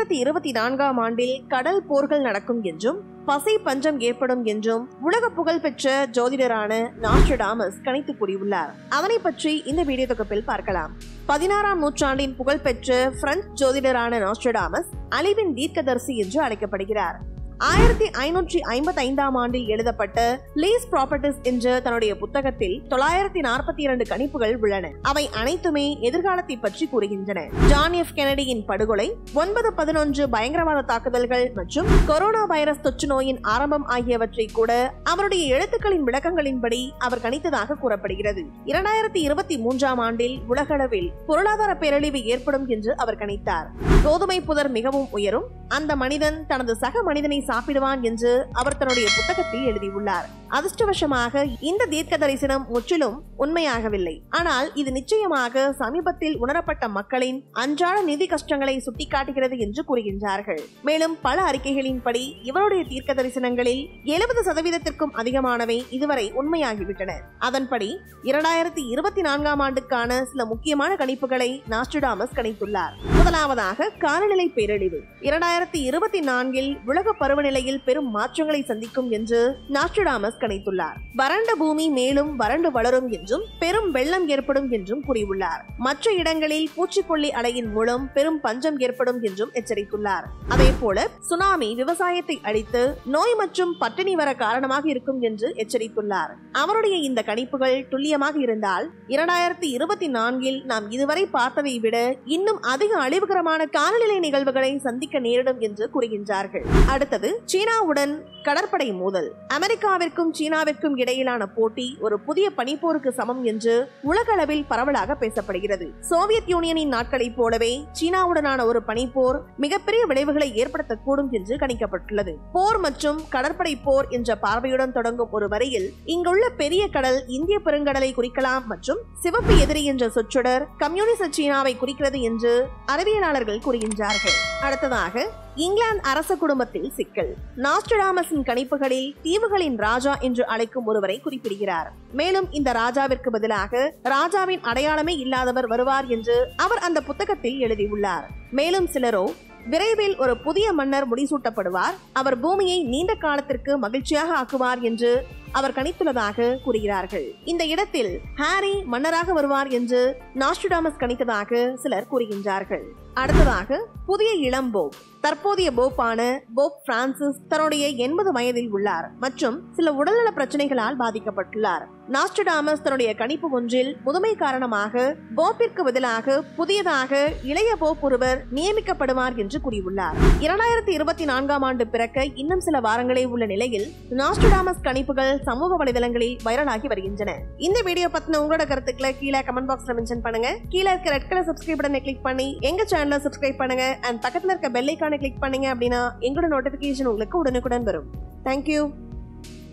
இரண்டாயிரத்தி இருபத்தி நான்காம் ஆண்டில் கடல் போர்கள் நடக்கும் என்றும் பசை பஞ்சம் ஏற்படும் என்றும் உலக புகழ் பெற்ற ஜோதிடரான நாஸ்ட்ரடாமஸ் கணித்து கூறியுள்ளார் அதனை பற்றி இந்த வீடியோ தொகுப்பில் பார்க்கலாம் பதினாறாம் நூற்றாண்டின் புகழ்பெற்ற பிரெஞ்சு ஜோதிடரான நாஸ்ட்ரடாமஸ் அழிவின் தீர்க்கதரிசி என்று அழைக்கப்படுகிறார் ஆயிரத்தி ஐநூற்றி ஐம்பத்தி ஐந்தாம் ஆண்டில் எழுதப்பட்ட லீஸ் ப்ராப்பர்ட்டிஸ் என்ற தன்னுடைய புத்தகத்தில் தொள்ளாயிரத்தி நாற்பத்தி இரண்டு கணிப்புகள் உள்ளன அவை அனைத்துமே எதிர்காலத்தை பற்றி கூறுகின்றன ஜான் எஃப் கெனடியின் படுகொலை ஒன்பது பதினொன்று பயங்கரவாத தாக்குதல்கள் மற்றும் கொரோனா வைரஸ் தொற்று நோயின் ஆரம்பம் ஆகியவற்றை கூட அவருடைய எழுத்துக்களின் விளக்கங்களின்படி அவர் கணித்ததாக கூறப்படுகிறது இரண்டாயிரத்தி இருபத்தி மூன்றாம் ஆண்டில் உலகளவில் பொருளாதார பேரழிவு ஏற்படும் என்று அவர் கணித்தார் கோதுமை புதர் மிகவும் உயரும் அந்த மனிதன் தனது சக மனிதனை சாப்பிடுவான் என்று அவர் தன்னுடைய புத்தகத்தில் எழுதியுள்ளார் அதிர்ஷ்டவசமாக இந்த தீர்க்க தரிசனம் முற்றிலும் உண்மையாகவில்லை ஆனால் இது நிச்சயமாக சமீபத்தில் உணரப்பட்ட மக்களின் அன்றாட நிதி கஷ்டங்களை சுட்டிக்காட்டுகிறது என்று கூறுகின்றார்கள் மேலும் பல அறிக்கைகளின்படி இவருடைய தீர்க்க தரிசனங்களில் எழுபது சதவீதத்திற்கும் அதிகமானவை இதுவரை உண்மையாகிவிட்டன அதன்படி இரண்டாயிரத்தி இருபத்தி நான்காம் ஆண்டுக்கான சில முக்கியமான கணிப்புகளை நாஸ்ட்ரடாமஸ் கணித்துள்ளார் முதலாவதாக காலநிலை பேரழிவு இரண்டாயிரத்தி இருபத்தி நான்கில் உலக பருவநிலையில் பெரும் மாற்றங்களை சந்திக்கும் என்று நாஸ்ட்ரடாமஸ் கணித்துள்ளார் வறண்ட பூமி மேலும் வறண்டு வளரும் என்றும் பெரும் வெள்ளம் ஏற்படும் என்றும் கூறியுள்ளார் மற்ற இடங்களில் பூச்சிக்கொல்லி அலையின் மூலம் பெரும் பஞ்சம் ஏற்படும் என்றும் எச்சரித்துள்ளார் அதே போல சுனாமி விவசாயத்தை அழித்து நோய் மற்றும் பட்டினி வர காரணமாக இருக்கும் என்று எச்சரித்துள்ளார் அவருடைய இந்த கணிப்புகள் துல்லியமாக இருந்தால் இரண்டாயிரத்தி இருபத்தி நான்கில் நாம் இதுவரை பார்த்ததை விட இன்னும் அதிக அழிவுகரமான காலநிலை நிகழ்வுகளை சந்திக்க நேரிடும் என்று கூறுகின்றார்கள் அடுத்தது சீனாவுடன் கடற்படை மோதல் அமெரிக்காவிற்கும் சீனாவிற்கும் இடையிலான போட்டி ஒரு புதிய பனிப்போருக்கு சமம் என்று உலகளவில் பரவலாக பேசப்படுகிறது சோவியத் யூனியனின் நாட்களைப் போலவே சீனாவுடனான ஒரு பனிப்போர் மிகப்பெரிய விளைவுகளை ஏற்படுத்தக்கூடும் என்று கணிக்கப்பட்டுள்ளது போர் மற்றும் கடற்படை போர் என்ற பார்வையுடன் தொடங்கும் ஒரு வரியில் இங்குள்ள பெரிய கடல் இந்திய பெருங்கடலை குறிக்கலாம் மற்றும் சிவப்பு எதிரி என்ற சொற்றொடர் கம்யூனிச சீனாவை குறிக்கிறது என்று அறிவியலாளர்கள் கூறுகின்றார்கள் அடுத்ததாக இங்கிலாந்து அரச குடும்பத்தில் சிக்கல் நாஸ்ட்ரடாமஸின் கணிப்புகளில் தீவுகளின் ராஜா என்று அழைக்கும் ஒருவரை குறிப்பிடுகிறார் மேலும் இந்த ராஜாவிற்கு பதிலாக ராஜாவின் அடையாளமே இல்லாதவர் வருவார் என்று அவர் அந்த புத்தகத்தில் எழுதியுள்ளார் மேலும் சிலரோ விரைவில் ஒரு புதிய மன்னர் முடிசூட்டப்படுவார் அவர் பூமியை நீண்ட காலத்திற்கு மகிழ்ச்சியாக ஆக்குவார் என்று அவர் கணித்துள்ளதாக கூறுகிறார்கள் இந்த இடத்தில் ஹாரி மன்னராக வருவார் என்று நாஸ்ட்ரடாமஸ் கணித்ததாக சிலர் கூறுகின்றார்கள் அடுத்ததாக புதிய இளம் போப் தற்போதைய போப்பான போப் பிரான்சிஸ் தன்னுடைய எண்பது வயதில் உள்ளார் மற்றும் சில உடல்நல பிரச்சனைகளால் பாதிக்கப்பட்டுள்ளார் நாஸ்ட்ரடாமஸ் தன்னுடைய கணிப்பு ஒன்றில் முதுமை காரணமாக போப்பிற்கு பதிலாக புதியதாக இளைய போப் ஒருவர் நியமிக்கப்படுவார் என்று கூறியுள்ளார் இரண்டாயிரத்தி இருபத்தி நான்காம் ஆண்டு பிறக்க இன்னும் சில வாரங்களே உள்ள நிலையில் நாஸ்ட்ரடாமஸ் கணிப்புகள் சமூக வலைதளங்களில் வைரலாகி வருகின்றன இந்த வீடியோ பத்தின உங்களோட கருத்துக்களை கீழே கமெண்ட் பாக்ஸ்ல மென்ஷன் பண்ணுங்க கீழே இருக்க ரெட் கலர் சப்ஸ்கிரைப் பட்டனை கிளிக் பண்ணி எங்க சேனலை சப்ஸ்கிரைப் பண்ணுங்க அண்ட் பக்கத்துல இருக்க பெல் ஐக்கானை கிளிக் பண்ணீங்க அப்படின்னா எங்களோட நோட்டிபிகேஷன் உங்களுக்கு உடனுக்குடன் வரும் தேங்க்யூ